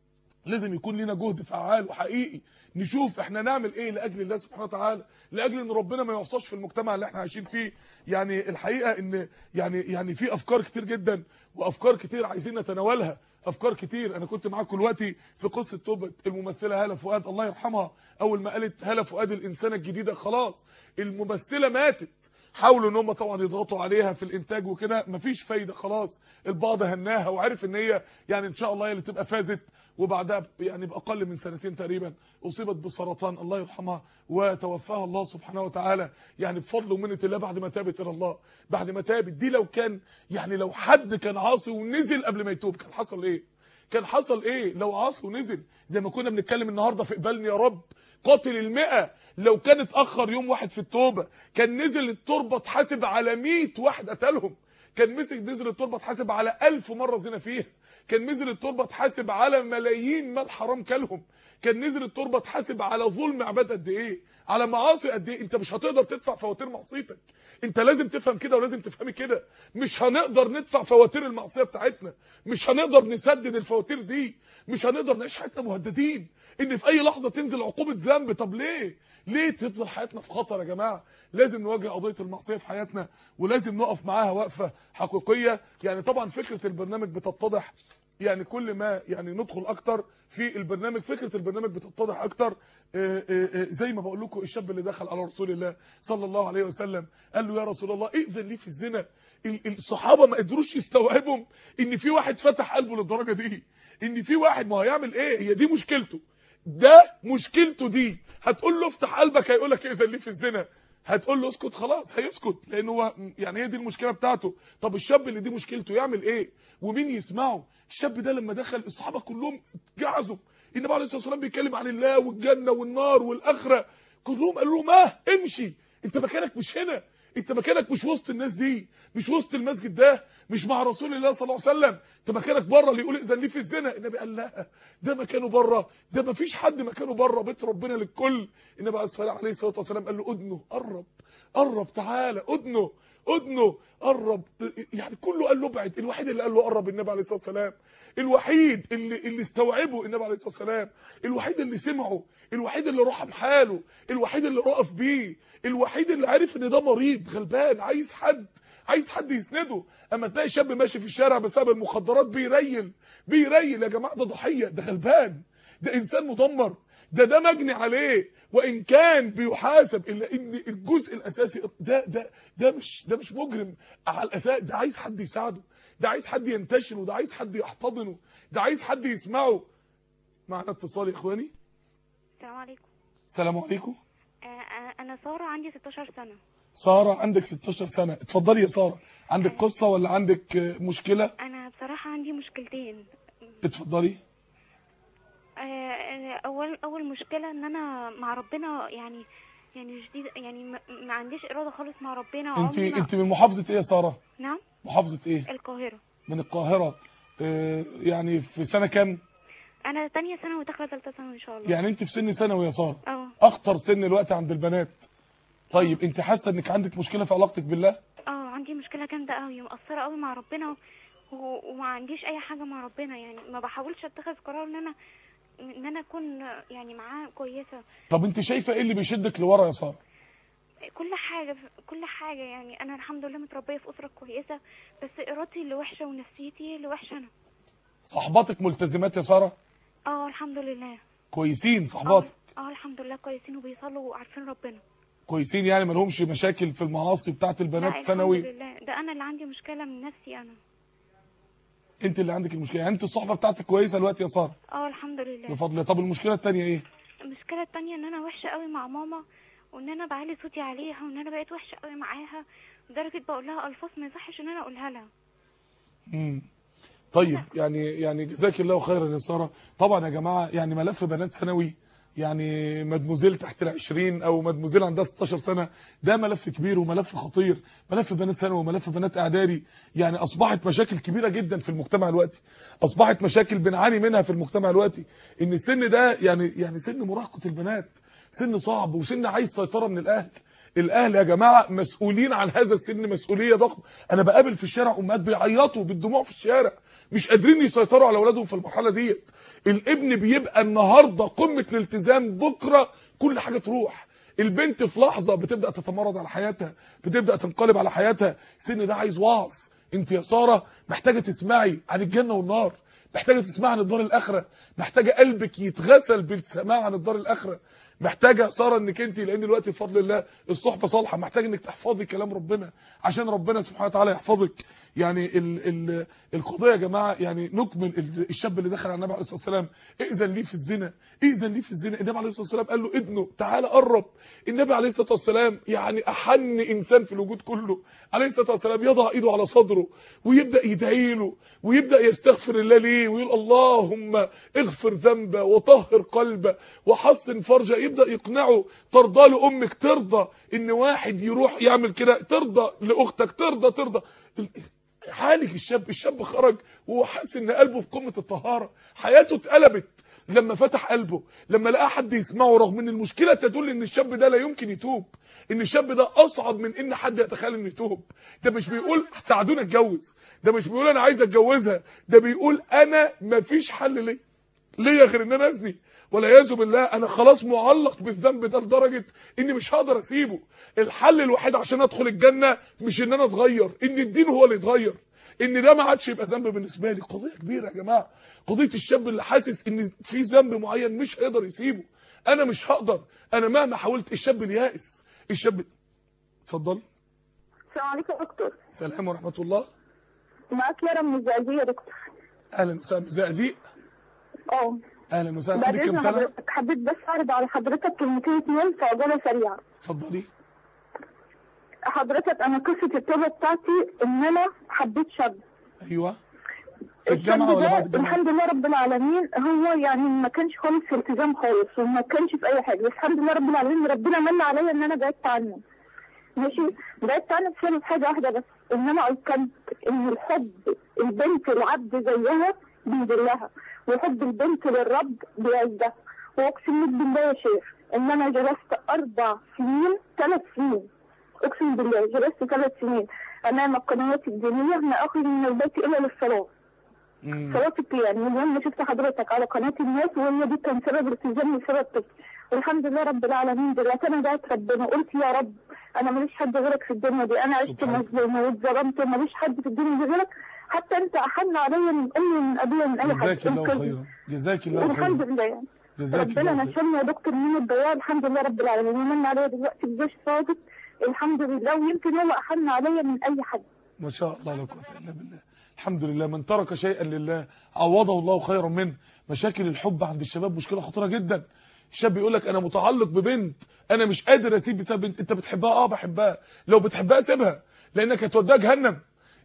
لازم يكون لنا جهد فعال وحقيقي نشوف احنا نعمل ايه لاجل الله سبحانه وتعالى لاجل ان ربنا ما يعصاش في المجتمع اللي احنا عايشين فيه يعني الحقيقه ان يعني يعني في افكار كتير جدا وافكار كتير عايزين نتناولها افكار كتير انا كنت معاكم دلوقتي في قصه توبه الممثله هاله فؤاد الله يرحمها اول ما قالت هاله فؤاد الانسانه الجديده خلاص الممثله ماتت حاولوا ان هم طبعا يضغطوا عليها في الانتاج وكده مفيش فايده خلاص البعض هناها وعرف ان هي يعني ان شاء الله هي اللي تبقى فازت وبعدها يعني باقل من سنتين تقريبا اصيبت بسرطان الله يرحمها وتوفاها الله سبحانه وتعالى يعني بفضل ومنه الله بعد ما تابت الى الله بعد ما تابت دي لو كان يعني لو حد كان عاصي ونزل قبل ما يتوب كان حصل ايه كان حصل ايه لو عاصي ونزل زي ما كنا بنتكلم النهارده في اقبالني يا رب قاتل المئة لو كان اتأخر يوم واحد في التوبة كان نزل التربة اتحاسب على 100 واحد قتلهم كان مسك نزل التربة اتحاسب على ألف مرة زنا فيها كان نزل التربة اتحاسب على ملايين مال حرام كلهم كان نزل التربة اتحاسب على ظلم عباد قد ايه على معاصي قد ايه انت مش هتقدر تدفع فواتير معصيتك انت لازم تفهم كده ولازم تفهمي كده مش هنقدر ندفع فواتير المعصيه بتاعتنا مش هنقدر نسدد الفواتير دي مش هنقدر نعيش حياتنا مهددين ان في اي لحظه تنزل عقوبه ذنب طب ليه ليه تفضل حياتنا في خطر يا جماعه لازم نواجه قضيه المعصيه في حياتنا ولازم نقف معاها وقفه حقيقيه يعني طبعا فكره البرنامج بتتضح يعني كل ما يعني ندخل اكتر في البرنامج فكره البرنامج بتتضح اكتر آآ آآ زي ما بقول لكم الشاب اللي دخل على رسول الله صلى الله عليه وسلم قال له يا رسول الله ائذن لي في الزنا الصحابه ما قدروش يستوعبوا ان في واحد فتح قلبه للدرجه دي ان في واحد ما هيعمل ايه هي دي مشكلته ده مشكلته دي هتقول له افتح قلبك هيقول لك ائذن لي في الزنا هتقول له اسكت خلاص هيسكت لان هو يعني هي دي المشكله بتاعته طب الشاب اللي دي مشكلته يعمل ايه ومين يسمعه الشاب ده لما دخل الصحابه كلهم جعزوا النبي عليه الصلاه والسلام بيتكلم عن الله والجنه والنار والاخره كلهم قالوا له ما امشي انت مكانك مش هنا انت مكانك مش وسط الناس دي مش وسط المسجد ده مش مع رسول الله صلى الله عليه وسلم انت مكانك بره اللي يقول اذن لي في الزنا النبي قال لا ده مكانه بره ده ما فيش حد مكانه بره بيت ربنا للكل النبي عليه الصلاه والسلام قال له ادنه قرب قرب تعالى ادنه ادنه قرب يعني كله قال له ابعد الوحيد اللي قال له قرب النبي عليه الصلاه والسلام الوحيد اللي اللي استوعبه النبي عليه الصلاه والسلام الوحيد اللي سمعه الوحيد اللي رحم حاله الوحيد اللي رأف بيه الوحيد اللي عارف ان ده مريض غلبان عايز حد عايز حد يسنده اما تلاقي شاب ماشي في الشارع بسبب المخدرات بيريل بيريل يا جماعه ده ضحيه ده غلبان ده انسان مدمر ده ده مجني عليه وان كان بيحاسب الا ان الجزء الاساسي ده ده ده مش ده مش مجرم على الاساس ده عايز حد يساعده ده عايز حد ينتشره ده عايز حد يحتضنه ده عايز حد يسمعه معنا اتصال يا اخواني السلام عليكم السلام عليكم آه، آه، انا ساره عندي 16 سنه ساره عندك 16 سنه اتفضلي يا ساره عندك قصه ولا عندك آه، مشكله انا بصراحه عندي مشكلتين اتفضلي آه، اول اول مشكله ان انا مع ربنا يعني يعني شديد يعني ما, ما عنديش اراده خالص مع ربنا انت عمري ما- انت من محافظه ايه يا ساره نعم محافظه ايه القاهره من القاهره آه، يعني في سنه كام انا تانية ثانوي وداخله ثالثه ثانوي ان شاء الله يعني انت في سن ثانوي يا ساره اه اخطر سن الوقت عند البنات طيب انت حاسه انك عندك مشكله في علاقتك بالله اه عندي مشكله جامده قوي مقصره قوي مع ربنا و- وما عنديش اي حاجه مع ربنا يعني ما بحاولش اتخذ قرار ان انا ان انا اكون يعني معاه كويسه طب انت شايفه ايه اللي بيشدك لورا يا ساره كل حاجه كل حاجه يعني انا الحمد لله متربيه في اسره كويسه بس ارادتي اللي وحشه ونفسيتي اللي وحشه انا صحباتك ملتزمات يا ساره اه الحمد لله كويسين اه صحباتك اه الحمد لله كويسين وبيصلوا وعارفين ربنا كويسين يعني ما لهمش مشاكل في المعاصي بتاعت لا البنات الحمد ثانوي لله ده انا اللي عندي مشكله من نفسي انا انت اللي عندك المشكله يعني انت الصحبه بتاعتك كويسه دلوقتي يا ساره اه الحمد لله بفضل الله. طب المشكله الثانيه ايه المشكله التانية ان انا وحشه قوي مع ماما وان انا بعلي صوتي عليها وان انا بقيت وحشه قوي معاها لدرجه بقول لها الفاظ ما يصحش ان انا اقولها لها امم طيب يعني يعني جزاك الله خيرا يا ساره طبعا يا جماعه يعني ملف بنات ثانوي يعني مدموزيل تحت ال 20 او مدموزيل عندها 16 سنه ده ملف كبير وملف خطير ملف بنات ثانوي وملف بنات اعدادي يعني اصبحت مشاكل كبيره جدا في المجتمع دلوقتي اصبحت مشاكل بنعاني منها في المجتمع دلوقتي ان السن ده يعني يعني سن مراهقه البنات سن صعب وسن عايز سيطره من الاهل الاهل يا جماعه مسؤولين عن هذا السن مسؤوليه ضخمه انا بقابل في الشارع امهات بيعيطوا بالدموع في الشارع مش قادرين يسيطروا على اولادهم في المرحله ديت الابن بيبقى النهارده قمه الالتزام بكره كل حاجه تروح البنت في لحظه بتبدا تتمرد على حياتها بتبدا تنقلب على حياتها السن ده عايز وعظ انت يا ساره محتاجه تسمعي عن الجنه والنار محتاجه تسمعي عن الدار الاخره محتاجه قلبك يتغسل بالسماع عن الدار الاخره محتاجه ساره انك انت لان دلوقتي بفضل الله الصحبه صالحه محتاج انك تحفظي كلام ربنا عشان ربنا سبحانه وتعالى يحفظك يعني ال ال القضيه يا جماعه يعني نكمل ال- الشاب اللي دخل على النبي عليه الصلاه والسلام ائذن لي في الزنا ائذن لي في الزنا النبي عليه الصلاه والسلام قال له ادنه تعالى قرب النبي عليه الصلاه والسلام يعني احن انسان في الوجود كله عليه الصلاه والسلام يضع ايده على صدره ويبدا يدعي له ويبدا يستغفر الله ليه ويقول اللهم اغفر ذنبه وطهر قلبه وحسن فرجه يبدا يقنعه ترضى لامك ترضى ان واحد يروح يعمل كده ترضى لاختك ترضى ترضى عالج الشاب الشاب خرج وهو حاسس ان قلبه في قمه الطهاره حياته اتقلبت لما فتح قلبه لما لقى حد يسمعه رغم ان المشكله تدل ان الشاب ده لا يمكن يتوب ان الشاب ده اصعب من ان حد يتخيل انه يتوب ده مش بيقول ساعدوني اتجوز ده مش بيقول انا عايز اتجوزها ده بيقول انا مفيش حل ليه ليا غير ان انا ازني والعياذ بالله انا خلاص معلق بالذنب ده لدرجه اني مش هقدر اسيبه الحل الوحيد عشان ادخل الجنه مش ان انا اتغير ان الدين هو اللي يتغير ان ده ما عادش يبقى ذنب بالنسبه لي قضيه كبيره يا جماعه قضيه الشاب اللي حاسس ان في ذنب معين مش هيقدر يسيبه انا مش هقدر انا مهما حاولت الشاب اليائس الشاب اتفضل السلام عليكم يا دكتور سلام ورحمه الله معاك يارا من الزقازيق يا دكتور اهلا وسهلا زقازيق اه اهلا وسهلا بعد عندك كام اذن سنه حضرتك حبيت بس اعرض على حضرتك كلمتين اتنين في عجاله سريعه اتفضلي حضرتك انا قصه التوبه بتاعتي ان انا حبيت شاب ايوه في الجامعه ولا بعد الشاب ده الجامعه الحمد لله رب العالمين هو يعني ما كانش خالص في التزام خالص وما كانش في اي حاجه بس الحمد لله رب العالمين ربنا من عليا ان انا بعدت عنه ماشي بعدت عنه بسبب حاجه واحده بس ان انا ايقنت ان الحب البنت العبد زيها بيذلها وحب البنت للرب بيعزها واقسم لك بالله يا شيخ ان انا جلست اربع سنين ثلاث سنين اقسم بالله جلست ثلاث سنين امام القنوات الدينيه ما اخرج من البيت الا للصلاه مم. صلاه القيام المهم شفت حضرتك على قناه الناس وهي دي كان سبب الالتزام وسبب طفل والحمد لله رب العالمين دلوقتي انا دعيت ربنا قلت يا رب انا ماليش حد غيرك في الدنيا دي انا عشت سبحان مظلومه واتظلمت وماليش حد في الدنيا دي غيرك حتى انت احن عليا من امي ومن ابويا ومن اي حد جزاك الله انقذني. خيرا جزاك الله والحمد خيرا لله يعني جزاك ربنا الله خيرا نشلني يا دكتور من الضياع الحمد لله رب العالمين ومن عليا دلوقتي بجيش صادق الحمد لله ويمكن هو احن عليا من اي حد ما شاء الله لا قوه الا بالله الحمد لله من ترك شيئا لله عوضه الله خيرا منه مشاكل الحب عند الشباب مشكله خطيره جدا الشاب يقول لك انا متعلق ببنت انا مش قادر اسيب بسبب بنت انت بتحبها اه بحبها لو بتحبها سيبها لانك هتوديها جهنم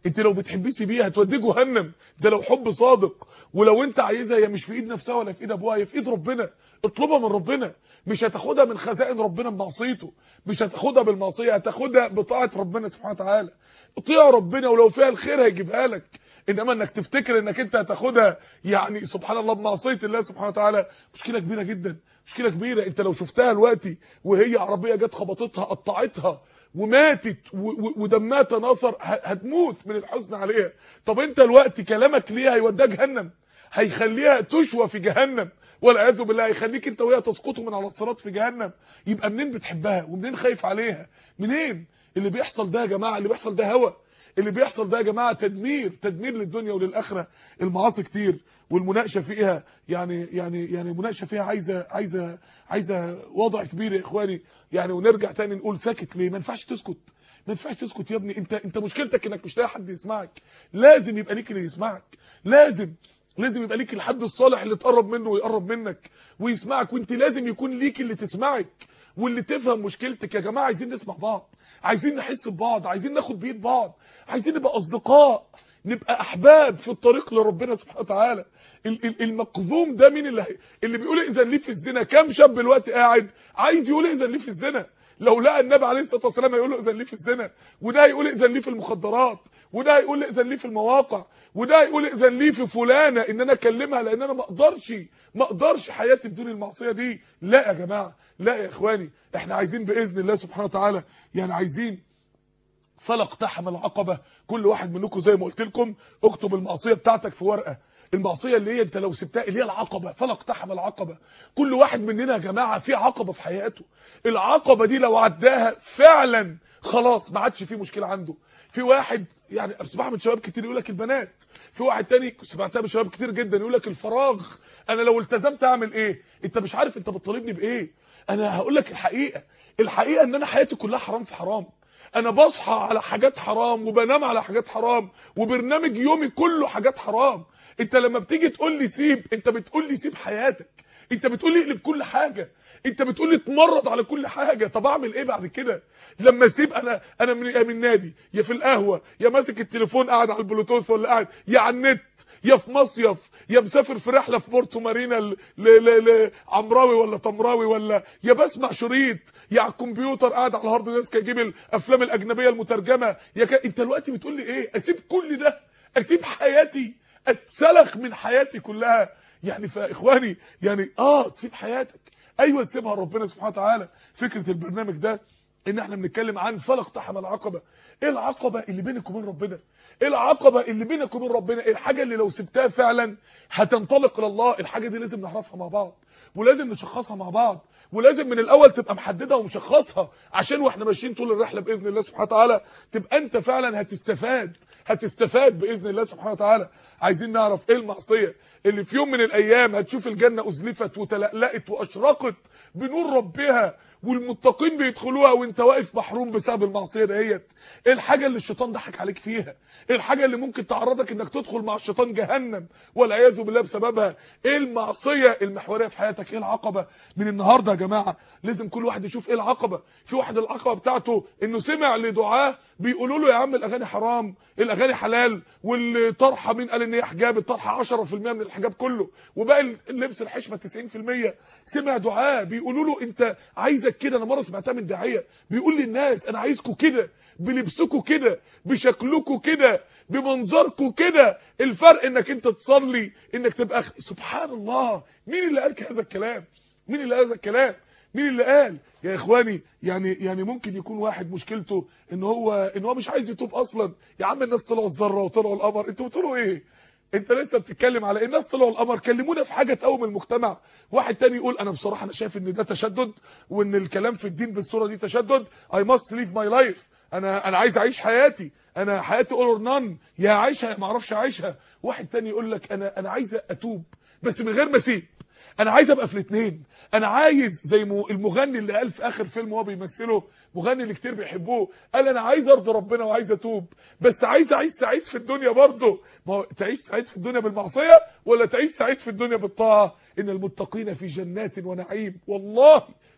انت لو بتحبيه سيبيه هتوديه جهنم ده لو حب صادق ولو انت عايزها هي مش في ايد نفسها ولا في ايد ابوها هي في ايد ربنا اطلبها من ربنا مش هتاخدها من خزائن ربنا بمعصيته مش هتاخدها بالمعصيه هتاخدها بطاعه ربنا سبحانه وتعالى اطيع ربنا ولو فيها الخير هيجيبها لك انما انك تفتكر انك انت هتاخدها يعني سبحان الله بمعصيه الله سبحانه وتعالى مشكله كبيره جدا مشكله كبيره انت لو شفتها دلوقتي وهي عربيه جت خبطتها قطعتها وماتت و- و- ودمها تناثر ه- هتموت من الحزن عليها طب انت دلوقتي كلامك ليها هيوديها جهنم هيخليها تشوى في جهنم والعياذ بالله هيخليك انت وهي تسقطوا من على الصراط في جهنم يبقى منين بتحبها ومنين خايف عليها منين اللي بيحصل ده يا جماعه اللي بيحصل ده هوى اللي بيحصل ده يا جماعه تدمير تدمير للدنيا وللاخره المعاصي كتير والمناقشه فيها يعني يعني يعني المناقشه فيها عايزه عايزه عايزه وضع كبير يا اخواني يعني ونرجع تاني نقول ساكت ليه ما ينفعش تسكت ما ينفعش تسكت يا ابني انت انت مشكلتك انك مش لاقي حد يسمعك لازم يبقى ليك اللي يسمعك لازم لازم يبقى ليك الحد الصالح اللي تقرب منه ويقرب منك ويسمعك وانت لازم يكون ليك اللي تسمعك واللي تفهم مشكلتك يا جماعه عايزين نسمع بعض عايزين نحس ببعض عايزين ناخد بيد بعض عايزين نبقى اصدقاء نبقى احباب في الطريق لربنا سبحانه وتعالى ال- ال- المقذوم ده مين اللي هي- اللي بيقول اذن لي في الزنا كام شاب دلوقتي قاعد عايز يقول اذن لي في الزنا لو لقى النبي عليه الصلاه والسلام هيقول له اذن لي في الزنا وده هيقول اذن لي في المخدرات وده هيقول اذن لي في المواقع وده هيقول اذن لي في فلانه ان انا اكلمها لان انا ما اقدرش ما اقدرش حياتي بدون المعصيه دي لا يا جماعه لا يا اخواني احنا عايزين باذن الله سبحانه وتعالى يعني عايزين فلا اقتحم العقبه كل واحد منكم زي ما قلت لكم اكتب المعصيه بتاعتك في ورقه المعصيه اللي هي انت لو سبتها اللي هي العقبه فلا اقتحم العقبه كل واحد مننا يا جماعه في عقبه في حياته العقبه دي لو عداها فعلا خلاص ما عادش في مشكله عنده في واحد يعني بسمعها من شباب كتير يقول لك البنات في واحد تاني سمعتها من شباب كتير جدا يقول لك الفراغ انا لو التزمت اعمل ايه انت مش عارف انت بتطالبني بايه انا هقول لك الحقيقه الحقيقه ان انا حياتي كلها حرام في حرام انا بصحى على حاجات حرام وبنام على حاجات حرام وبرنامج يومي كله حاجات حرام انت لما بتيجي تقول لي سيب انت بتقول لي سيب حياتك انت بتقول لي اقلب كل حاجه انت بتقول لي اتمرد على كل حاجه طب اعمل ايه بعد كده لما اسيب انا انا من يا من النادي يا في القهوه يا ماسك التليفون قاعد على البلوتوث ولا قاعد يا على النت يا في مصيف يا مسافر في رحله في بورتو مارينا ل- ل- ل- لعمراوي ولا تمراوي ولا يا بسمع شريط يا على الكمبيوتر قاعد على الهارد ديسك اجيب الافلام الاجنبيه المترجمه يا ك... انت دلوقتي بتقول لي ايه اسيب كل ده اسيب حياتي اتسلخ من حياتي كلها يعني فاخواني يعني اه تسيب حياتك ايوه تسيبها ربنا سبحانه وتعالى فكره البرنامج ده ان احنا بنتكلم عن فلا اقتحم العقبه ايه العقبه اللي بينك وبين ربنا ايه العقبه اللي بينك وبين ربنا ايه الحاجه اللي لو سبتها فعلا هتنطلق لله الحاجه دي لازم نعرفها مع بعض ولازم نشخصها مع بعض ولازم من الاول تبقى محددها ومشخصها عشان واحنا ماشيين طول الرحله باذن الله سبحانه وتعالى تبقى انت فعلا هتستفاد هتستفاد باذن الله سبحانه وتعالى عايزين نعرف ايه المعصيه اللي في يوم من الايام هتشوف الجنه ازلفت وتلألأت واشرقت بنور ربها والمتقين بيدخلوها وانت واقف محروم بسبب المعصيه دهيت ايه الحاجه اللي الشيطان ضحك عليك فيها ايه الحاجه اللي ممكن تعرضك انك تدخل مع الشيطان جهنم والعياذ بالله بسببها ايه المعصيه المحوريه في حياتك ايه العقبه من النهارده يا جماعه لازم كل واحد يشوف ايه العقبه في واحد العقبه بتاعته انه سمع لدعاه بيقولوا له يا عم الاغاني حرام الاغاني حلال والطرحه مين قال ان هي حجاب الطرحه 10% من الحجاب كله وباقي اللبس الحشمه 90% سمع دعاه بيقولوا له انت عايزك كده انا مره سمعتها من داعيه بيقول للناس انا عايزكم كده بلبسكم كده بشكلكم كده بمنظركم كده الفرق انك انت تصلي انك تبقى أخ... سبحان الله مين اللي قال هذا الكلام مين اللي قال هذا الكلام مين اللي قال يا اخواني يعني يعني ممكن يكون واحد مشكلته ان هو ان هو مش عايز يتوب اصلا يا عم الناس طلعوا الذره وطلعوا القمر انتوا بتقولوا ايه انت لسه بتتكلم على ايه الناس طلعوا القمر كلمونا في حاجه تقوم المجتمع واحد تاني يقول انا بصراحه انا شايف ان ده تشدد وان الكلام في الدين بالصوره دي تشدد اي ماست ليف ماي لايف انا انا عايز اعيش حياتي انا حياتي اول اور نان يا عايشها يا ما اعرفش اعيشها واحد تاني يقول لك انا انا عايز اتوب بس من غير ما اسيب انا عايز ابقى في الاثنين انا عايز زي مو- المغني اللي قال في اخر فيلم هو بيمثله مغني اللي كتير بيحبوه قال انا عايز ارضي ربنا وعايز اتوب بس عايز اعيش سعيد في الدنيا برضه ما هو تعيش سعيد في الدنيا بالمعصيه ولا تعيش سعيد في الدنيا بالطاعه ان المتقين في جنات ونعيم والله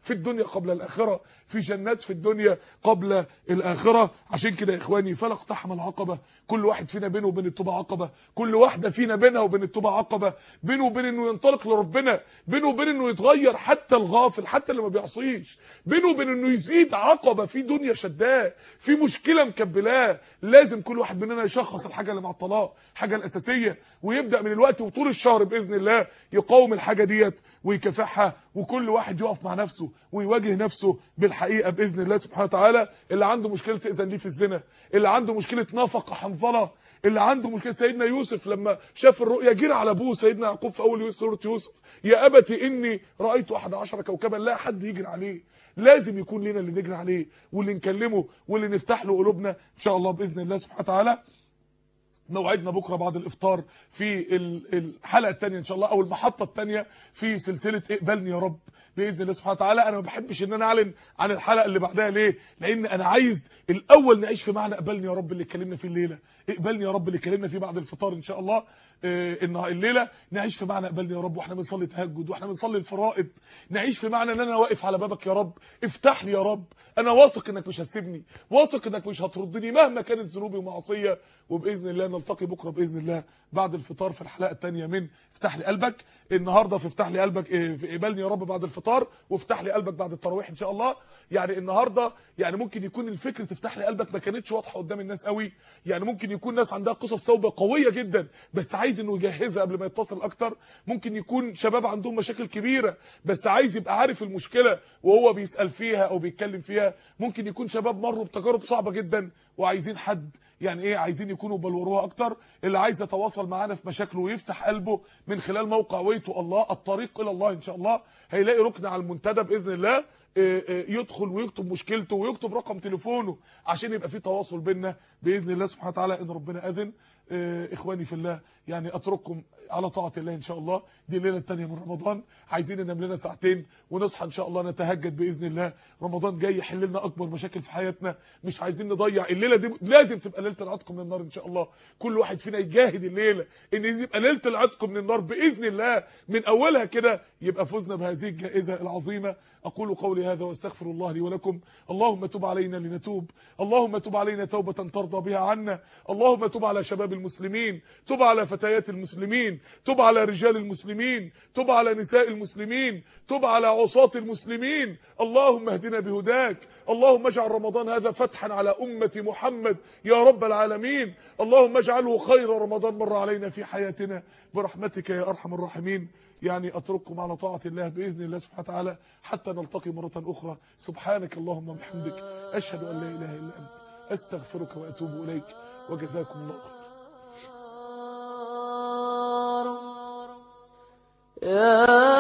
في الدنيا قبل الاخره في جنات في الدنيا قبل الاخره عشان كده يا اخواني فلا اقتحم العقبه كل واحد فينا بينه وبين التوبه عقبه كل واحده فينا بينها وبين التوبه عقبه بينه وبين انه ينطلق لربنا بينه وبين انه يتغير حتى الغافل حتى اللي ما بيعصيش بينه وبين انه يزيد عقبه في دنيا شداه في مشكله مكبلاه لازم كل واحد مننا يشخص الحاجه اللي مع الطلاق الحاجه الاساسيه ويبدا من الوقت وطول الشهر باذن الله يقاوم الحاجه ديت ويكافحها وكل واحد يقف مع نفسه ويواجه نفسه بالحقيقه باذن الله سبحانه وتعالى اللي عنده مشكله اذن ليه في الزنا اللي عنده مشكله نفقه حنظله اللي عنده مشكله سيدنا يوسف لما شاف الرؤيا جرى على ابوه سيدنا يعقوب في اول سوره يوسف يا ابتي اني رايت احد عشر كوكبا لا حد يجري عليه لازم يكون لنا اللي نجري عليه واللي نكلمه واللي نفتح له قلوبنا ان شاء الله باذن الله سبحانه وتعالى موعدنا بكره بعد الافطار في ال- الحلقه الثانيه ان شاء الله او المحطه الثانيه في سلسله اقبلني يا رب باذن الله سبحانه وتعالى انا ما بحبش ان انا اعلن عن الحلقه اللي بعدها ليه لان انا عايز الاول نعيش في معنى اقبلني يا رب اللي اتكلمنا فيه الليله اقبلني يا رب اللي اتكلمنا فيه بعد الفطار ان شاء الله آه، النهار الليله نعيش في معنى اقبلني يا رب واحنا بنصلي تهجد واحنا بنصلي الفرائض نعيش في معنى ان انا واقف على بابك يا رب افتح لي يا رب انا واثق انك مش هتسيبني واثق انك مش هتردني مهما كانت ذنوبي ومعصيه وباذن الله نلتقي بكره باذن الله بعد الفطار في الحلقه الثانيه من افتح لي قلبك النهارده في افتح لي قلبك إيه، في اقبلني يا رب بعد الفطار وافتح لي قلبك بعد التراويح ان شاء الله يعني النهارده يعني ممكن يكون الفكره تفتح لي قلبك ما كانتش واضحه قدام الناس قوي يعني ممكن يكون ناس عندها قصص توبه قويه جدا بس عايز انه يجهزها قبل ما يتصل اكتر ممكن يكون شباب عندهم مشاكل كبيره بس عايز يبقى عارف المشكله وهو بيسال فيها او بيتكلم فيها ممكن يكون شباب مروا بتجارب صعبه جدا وعايزين حد يعني ايه عايزين يكونوا بلوروها اكتر اللي عايز يتواصل معانا في مشاكله ويفتح قلبه من خلال موقع ويتو الله الطريق الى الله ان شاء الله هيلاقي ركن على المنتدى باذن الله آه، آه، يدخل ويكتب مشكلته ويكتب رقم تليفونه عشان يبقى في تواصل بيننا باذن الله سبحانه وتعالى ان ربنا اذن آه، اخواني في الله يعني اترككم على طاعه الله ان شاء الله دي الليله الثانيه من رمضان عايزين ننام لنا ساعتين ونصحى ان شاء الله نتهجد باذن الله رمضان جاي يحل لنا اكبر مشاكل في حياتنا مش عايزين نضيع الليله دي لازم تبقى ليله العتق من النار ان شاء الله كل واحد فينا يجاهد الليله ان دي يبقى ليله العتق من النار باذن الله من اولها كده يبقى فزنا بهذه الجائزه العظيمه اقول قولي هذا واستغفر الله لي ولكم اللهم تب علينا لنتوب اللهم تب علينا توبه ترضى بها عنا اللهم تب على شباب المسلمين تب على فتيات المسلمين تب على رجال المسلمين تب على نساء المسلمين تب على عصاة المسلمين اللهم اهدنا بهداك اللهم اجعل رمضان هذا فتحا على أمة محمد يا رب العالمين اللهم اجعله خير رمضان مر علينا في حياتنا برحمتك يا أرحم الراحمين يعني أترككم على طاعة الله بإذن الله سبحانه وتعالى حتى نلتقي مرة أخرى سبحانك اللهم وبحمدك أشهد أن لا إله إلا أنت أستغفرك وأتوب إليك وجزاكم الله خير يا